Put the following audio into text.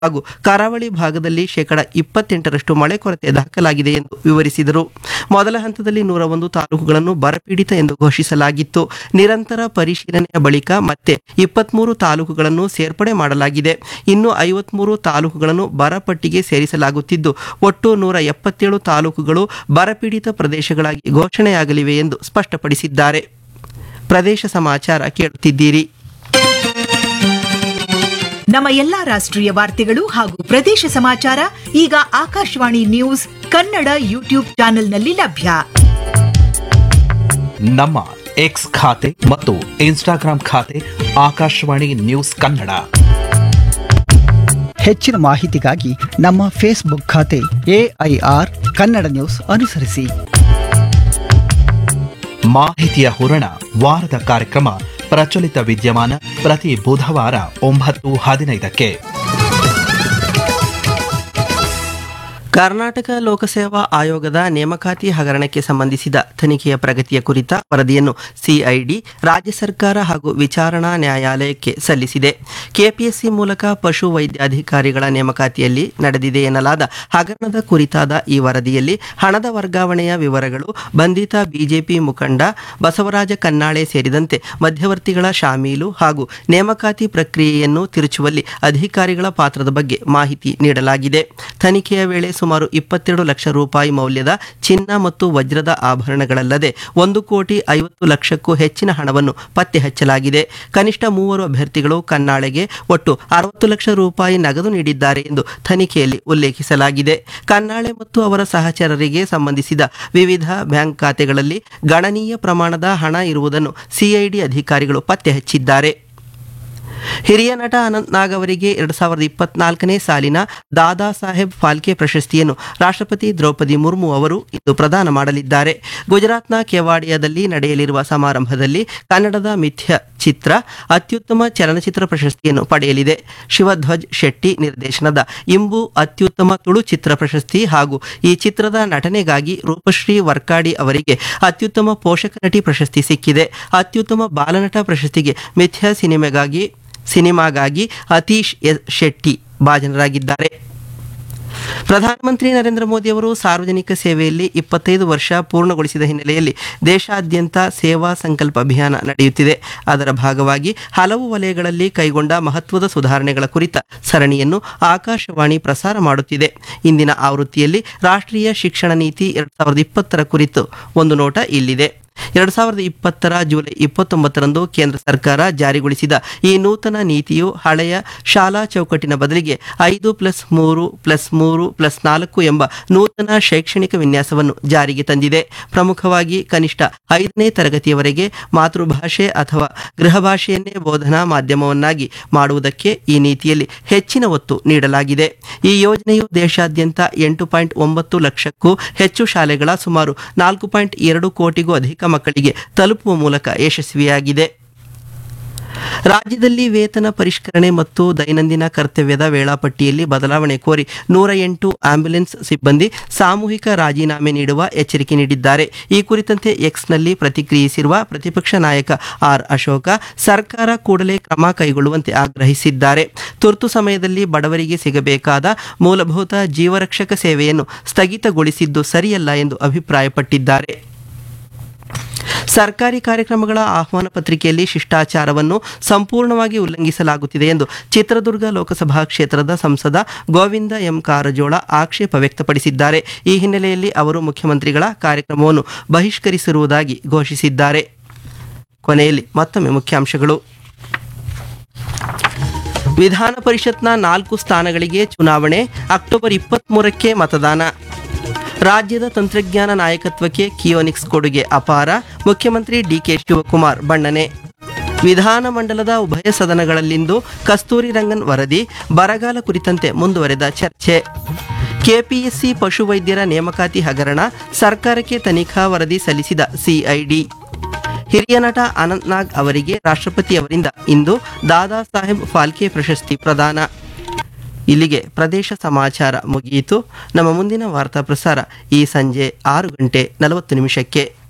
ಹಾಗೂ ಕರಾವಳಿ ಭಾಗದಲ್ಲಿ ಶೇಕಡ ಇಪ್ಪತ್ತೆಂಟರಷ್ಟು ಮಳೆ ಕೊರತೆ ದಾಖಲಾಗಿದೆ ಎಂದು ವಿವರಿಸಿದರು ಮೊದಲ ಹಂತದಲ್ಲಿ ನೂರ ಒಂದು ತಾಲೂಕುಗಳನ್ನು ಬರಪೀಡಿತ ಎಂದು ಘೋಷಿಸಲಾಗಿತ್ತು ನಿರಂತರ ಪರಿಶೀಲನೆಯ ಬಳಿಕ ಮತ್ತೆ ಇಪ್ಪತ್ಮೂರು ತಾಲೂಕುಗಳನ್ನು ಸೇರ್ಪಡೆ ಮಾಡಲಾಗಿದೆ ಇನ್ನು ಐವತ್ಮೂರು ತಾಲೂಕುಗಳನ್ನು ಬರಪಟ್ಟಿಗೆ ಸೇರಿಸಲಾಗುತ್ತಿದ್ದು ಒಟ್ಟು ನೂರ ಎಪ್ಪತ್ತೇಳು ತಾಲೂಕುಗಳು ಬರಪೀಡಿತ ಪ್ರದೇಶಗಳಾಗಿ ಘೋಷಣೆಯಾಗಲಿವೆ ಎಂದು ಸ್ಪಷ್ಟಪಡಿಸಿದ್ದಾರೆ ಪ್ರದೇಶ ಸಮಾಚಾರ ಕೇಳುತ್ತಿದ್ದೀರಿ ನಮ್ಮ ಎಲ್ಲಾ ರಾಷ್ಟ್ರೀಯ ವಾರ್ತೆಗಳು ಹಾಗೂ ಪ್ರದೇಶ ಸಮಾಚಾರ ಈಗ ಆಕಾಶವಾಣಿ ನ್ಯೂಸ್ ಕನ್ನಡ ಯೂಟ್ಯೂಬ್ ಚಾನೆಲ್ನಲ್ಲಿ ಲಭ್ಯ ನಮ್ಮ ಎಕ್ಸ್ ಖಾತೆ ಮತ್ತು ಇನ್ಸ್ಟಾಗ್ರಾಂ ಖಾತೆ ಆಕಾಶವಾಣಿ ನ್ಯೂಸ್ ಕನ್ನಡ ಹೆಚ್ಚಿನ ಮಾಹಿತಿಗಾಗಿ ನಮ್ಮ ಫೇಸ್ಬುಕ್ ಖಾತೆ ಎಐಆರ್ ಕನ್ನಡ ನ್ಯೂಸ್ ಅನುಸರಿಸಿ ಮಾಹಿತಿಯ ಹೂರಣ ವಾರದ ಕಾರ್ಯಕ್ರಮ ಪ್ರಚಲಿತ ವಿದ್ಯಮಾನ ಪ್ರತಿ ಬುಧವಾರ ಒಂಬತ್ತು ಹದಿನೈದಕ್ಕೆ ಕರ್ನಾಟಕ ಲೋಕಸೇವಾ ಆಯೋಗದ ನೇಮಕಾತಿ ಹಗರಣಕ್ಕೆ ಸಂಬಂಧಿಸಿದ ತನಿಖೆಯ ಪ್ರಗತಿಯ ಕುರಿತ ವರದಿಯನ್ನು ಸಿಐಡಿ ರಾಜ್ಯ ಸರ್ಕಾರ ಹಾಗೂ ವಿಚಾರಣಾ ನ್ಯಾಯಾಲಯಕ್ಕೆ ಸಲ್ಲಿಸಿದೆ ಕೆಪಿಎಸ್ಸಿ ಮೂಲಕ ಪಶು ವೈದ್ಯಾಧಿಕಾರಿಗಳ ನೇಮಕಾತಿಯಲ್ಲಿ ನಡೆದಿದೆ ಎನ್ನಲಾದ ಹಗರಣದ ಕುರಿತಾದ ಈ ವರದಿಯಲ್ಲಿ ಹಣದ ವರ್ಗಾವಣೆಯ ವಿವರಗಳು ಬಂಧಿತ ಬಿಜೆಪಿ ಮುಖಂಡ ಬಸವರಾಜ ಕನ್ನಾಳೆ ಸೇರಿದಂತೆ ಮಧ್ಯವರ್ತಿಗಳ ಶಾಮೀಲು ಹಾಗೂ ನೇಮಕಾತಿ ಪ್ರಕ್ರಿಯೆಯನ್ನು ತಿರುಚುವಲ್ಲಿ ಅಧಿಕಾರಿಗಳ ಪಾತ್ರದ ಬಗ್ಗೆ ಮಾಹಿತಿ ನೀಡಲಾಗಿದೆ ತನಿಖೆಯ ವೇಳೆ ಸುಮಾರು ಇಪ್ಪತ್ತೆರಡು ಲಕ್ಷ ರೂಪಾಯಿ ಮೌಲ್ಯದ ಚಿನ್ನ ಮತ್ತು ವಜ್ರದ ಆಭರಣಗಳಲ್ಲದೆ ಒಂದು ಕೋಟಿ ಐವತ್ತು ಲಕ್ಷಕ್ಕೂ ಹೆಚ್ಚಿನ ಹಣವನ್ನು ಪತ್ತೆ ಹಚ್ಚಲಾಗಿದೆ ಕನಿಷ್ಠ ಮೂವರು ಅಭ್ಯರ್ಥಿಗಳು ಕನ್ನಾಳೆಗೆ ಒಟ್ಟು ಅರವತ್ತು ಲಕ್ಷ ರೂಪಾಯಿ ನಗದು ನೀಡಿದ್ದಾರೆ ಎಂದು ತನಿಖೆಯಲ್ಲಿ ಉಲ್ಲೇಖಿಸಲಾಗಿದೆ ಕನ್ನಾಳೆ ಮತ್ತು ಅವರ ಸಹಚರರಿಗೆ ಸಂಬಂಧಿಸಿದ ವಿವಿಧ ಬ್ಯಾಂಕ್ ಖಾತೆಗಳಲ್ಲಿ ಗಣನೀಯ ಪ್ರಮಾಣದ ಹಣ ಇರುವುದನ್ನು ಸಿಐಡಿ ಅಧಿಕಾರಿಗಳು ಪತ್ತೆ ಹಚ್ಚಿದ್ದಾರೆ ಹಿರಿಯ ನಟ ಅನಂತ್ ನಾಗ್ ಅವರಿಗೆ ಎರಡು ಸಾವಿರದ ಇಪ್ಪತ್ನಾಲ್ಕನೇ ಸಾಲಿನ ದಾದಾ ಸಾಹೇಬ್ ಫಾಲ್ಕೆ ಪ್ರಶಸ್ತಿಯನ್ನು ರಾಷ್ಟ್ರಪತಿ ದ್ರೌಪದಿ ಮುರ್ಮು ಅವರು ಇಂದು ಪ್ರದಾನ ಮಾಡಲಿದ್ದಾರೆ ಗುಜರಾತ್ನ ಕೆವಾಡಿಯಾದಲ್ಲಿ ನಡೆಯಲಿರುವ ಸಮಾರಂಭದಲ್ಲಿ ಕನ್ನಡದ ಮಿಥ್ಯ ಚಿತ್ರ ಅತ್ಯುತ್ತಮ ಚಲನಚಿತ್ರ ಪ್ರಶಸ್ತಿಯನ್ನು ಪಡೆಯಲಿದೆ ಶಿವಧ್ವಜ್ ಶೆಟ್ಟಿ ನಿರ್ದೇಶನದ ಇಂಬು ಅತ್ಯುತ್ತಮ ತುಳು ಚಿತ್ರ ಪ್ರಶಸ್ತಿ ಹಾಗೂ ಈ ಚಿತ್ರದ ನಟನೆಗಾಗಿ ರೂಪಶ್ರೀ ವರ್ಕಾಡಿ ಅವರಿಗೆ ಅತ್ಯುತ್ತಮ ಪೋಷಕ ನಟಿ ಪ್ರಶಸ್ತಿ ಸಿಕ್ಕಿದೆ ಅತ್ಯುತ್ತಮ ಬಾಲನಟ ಪ್ರಶಸ್ತಿಗೆ ಮಿಥ್ಯಾ ಸಿನಿಮೆಗಾಗಿ ಸಿನಿಮಾಗಾಗಿ ಅತೀಶ್ ಎಸ್ ಶೆಟ್ಟಿ ಭಾಜನರಾಗಿದ್ದಾರೆ ಪ್ರಧಾನಮಂತ್ರಿ ನರೇಂದ್ರ ಮೋದಿ ಅವರು ಸಾರ್ವಜನಿಕ ಸೇವೆಯಲ್ಲಿ ಇಪ್ಪತ್ತೈದು ವರ್ಷ ಪೂರ್ಣಗೊಳಿಸಿದ ಹಿನ್ನೆಲೆಯಲ್ಲಿ ದೇಶಾದ್ಯಂತ ಸೇವಾ ಸಂಕಲ್ಪ ಅಭಿಯಾನ ನಡೆಯುತ್ತಿದೆ ಅದರ ಭಾಗವಾಗಿ ಹಲವು ವಲಯಗಳಲ್ಲಿ ಕೈಗೊಂಡ ಮಹತ್ವದ ಸುಧಾರಣೆಗಳ ಕುರಿತ ಸರಣಿಯನ್ನು ಆಕಾಶವಾಣಿ ಪ್ರಸಾರ ಮಾಡುತ್ತಿದೆ ಇಂದಿನ ಆವೃತ್ತಿಯಲ್ಲಿ ರಾಷ್ಟ್ರೀಯ ಶಿಕ್ಷಣ ನೀತಿ ಎರಡು ಸಾವಿರದ ಇಪ್ಪತ್ತರ ಕುರಿತು ಒಂದು ನೋಟ ಇಲ್ಲಿದೆ ಎರಡು ಸಾವಿರದ ಇಪ್ಪತ್ತರ ಜುಲೈ ಇಪ್ಪತ್ತೊಂಬತ್ತರಂದು ಕೇಂದ್ರ ಸರ್ಕಾರ ಜಾರಿಗೊಳಿಸಿದ ಈ ನೂತನ ನೀತಿಯು ಹಳೆಯ ಶಾಲಾ ಚೌಕಟ್ಟಿನ ಬದಲಿಗೆ ಐದು ಪ್ಲಸ್ ಮೂರು ಪ್ಲಸ್ ಮೂರು ಪ್ಲಸ್ ನಾಲ್ಕು ಎಂಬ ನೂತನ ಶೈಕ್ಷಣಿಕ ವಿನ್ಯಾಸವನ್ನು ಜಾರಿಗೆ ತಂದಿದೆ ಪ್ರಮುಖವಾಗಿ ಕನಿಷ್ಠ ಐದನೇ ತರಗತಿಯವರೆಗೆ ಮಾತೃಭಾಷೆ ಅಥವಾ ಗೃಹ ಭಾಷೆಯನ್ನೇ ಬೋಧನಾ ಮಾಧ್ಯಮವನ್ನಾಗಿ ಮಾಡುವುದಕ್ಕೆ ಈ ನೀತಿಯಲ್ಲಿ ಹೆಚ್ಚಿನ ಒತ್ತು ನೀಡಲಾಗಿದೆ ಈ ಯೋಜನೆಯು ದೇಶಾದ್ಯಂತ ಎಂಟು ಪಾಯಿಂಟ್ ಒಂಬತ್ತು ಲಕ್ಷಕ್ಕೂ ಹೆಚ್ಚು ಶಾಲೆಗಳ ಸುಮಾರು ನಾಲ್ಕು ಪಾಯಿಂಟ್ ಎರಡು ಕೋಟಿಗೂ ಅಧಿಕ ಮಕ್ಕಳಿಗೆ ತಲುಪುವ ಮೂಲಕ ಯಶಸ್ವಿಯಾಗಿದೆ ರಾಜ್ಯದಲ್ಲಿ ವೇತನ ಪರಿಷ್ಕರಣೆ ಮತ್ತು ದೈನಂದಿನ ಕರ್ತವ್ಯದ ವೇಳಾಪಟ್ಟಿಯಲ್ಲಿ ಬದಲಾವಣೆ ಕೋರಿ ನೂರ ಎಂಟು ಆಂಬ್ಯುಲೆನ್ಸ್ ಸಿಬ್ಬಂದಿ ಸಾಮೂಹಿಕ ರಾಜೀನಾಮೆ ನೀಡುವ ಎಚ್ಚರಿಕೆ ನೀಡಿದ್ದಾರೆ ಈ ಕುರಿತಂತೆ ಎಕ್ಸ್ನಲ್ಲಿ ಪ್ರತಿಕ್ರಿಯಿಸಿರುವ ಪ್ರತಿಪಕ್ಷ ನಾಯಕ ಆರ್ ಅಶೋಕ ಸರ್ಕಾರ ಕೂಡಲೇ ಕ್ರಮ ಕೈಗೊಳ್ಳುವಂತೆ ಆಗ್ರಹಿಸಿದ್ದಾರೆ ತುರ್ತು ಸಮಯದಲ್ಲಿ ಬಡವರಿಗೆ ಸಿಗಬೇಕಾದ ಮೂಲಭೂತ ಜೀವರಕ್ಷಕ ಸೇವೆಯನ್ನು ಸ್ಥಗಿತಗೊಳಿಸಿದ್ದು ಸರಿಯಲ್ಲ ಎಂದು ಅಭಿಪ್ರಾಯಪಟ್ಟಿದ್ದಾರೆ ಸರ್ಕಾರಿ ಕಾರ್ಯಕ್ರಮಗಳ ಆಹ್ವಾನ ಪತ್ರಿಕೆಯಲ್ಲಿ ಶಿಷ್ಟಾಚಾರವನ್ನು ಸಂಪೂರ್ಣವಾಗಿ ಉಲ್ಲಂಘಿಸಲಾಗುತ್ತಿದೆ ಎಂದು ಚಿತ್ರದುರ್ಗ ಲೋಕಸಭಾ ಕ್ಷೇತ್ರದ ಸಂಸದ ಗೋವಿಂದ ಎಂ ಕಾರಜೋಳ ಆಕ್ಷೇಪ ವ್ಯಕ್ತಪಡಿಸಿದ್ದಾರೆ ಈ ಹಿನ್ನೆಲೆಯಲ್ಲಿ ಅವರು ಮುಖ್ಯಮಂತ್ರಿಗಳ ಕಾರ್ಯಕ್ರಮವನ್ನು ಬಹಿಷ್ಕರಿಸಿರುವುದಾಗಿ ಘೋಷಿಸಿದ್ದಾರೆ ಕೊನೆಯಲ್ಲಿ ಮತ್ತೊಮ್ಮೆ ಮುಖ್ಯಾಂಶಗಳು ವಿಧಾನ ಪರಿಷತ್ನ ನಾಲ್ಕು ಸ್ಥಾನಗಳಿಗೆ ಚುನಾವಣೆ ಅಕ್ಟೋಬರ್ ಇಪ್ಪತ್ತ್ಮೂರಕ್ಕೆ ಮತದಾನ ರಾಜ್ಯದ ತಂತ್ರಜ್ಞಾನ ನಾಯಕತ್ವಕ್ಕೆ ಕಿಯೋನಿಕ್ಸ್ ಕೊಡುಗೆ ಅಪಾರ ಮುಖ್ಯಮಂತ್ರಿ ಡಿಕೆ ಶಿವಕುಮಾರ್ ಬಣ್ಣನೆ ವಿಧಾನಮಂಡಲದ ಉಭಯ ಸದನಗಳಲ್ಲಿಂದು ಕಸ್ತೂರಿ ರಂಗನ್ ವರದಿ ಬರಗಾಲ ಕುರಿತಂತೆ ಮುಂದುವರೆದ ಚರ್ಚೆ ಕೆಪಿಎಸ್ಸಿ ಪಶುವೈದ್ಯರ ನೇಮಕಾತಿ ಹಗರಣ ಸರ್ಕಾರಕ್ಕೆ ತನಿಖಾ ವರದಿ ಸಲ್ಲಿಸಿದ ಸಿಐಡಿ ಹಿರಿಯ ನಟ ಅನಂತ್ ನಾಗ್ ಅವರಿಗೆ ರಾಷ್ಟ್ರಪತಿ ಅವರಿಂದ ಇಂದು ದಾದಾ ಸಾಹೇಬ್ ಫಾಲ್ಕೆ ಪ್ರಶಸ್ತಿ ಪ್ರದಾನ ಇಲ್ಲಿಗೆ ಪ್ರದೇಶ ಸಮಾಚಾರ ಮುಗಿಯಿತು ನಮ್ಮ ಮುಂದಿನ ವಾರ್ತಾ ಪ್ರಸಾರ ಈ ಸಂಜೆ ಆರು ಗಂಟೆ ನಲವತ್ತು ನಿಮಿಷಕ್ಕೆ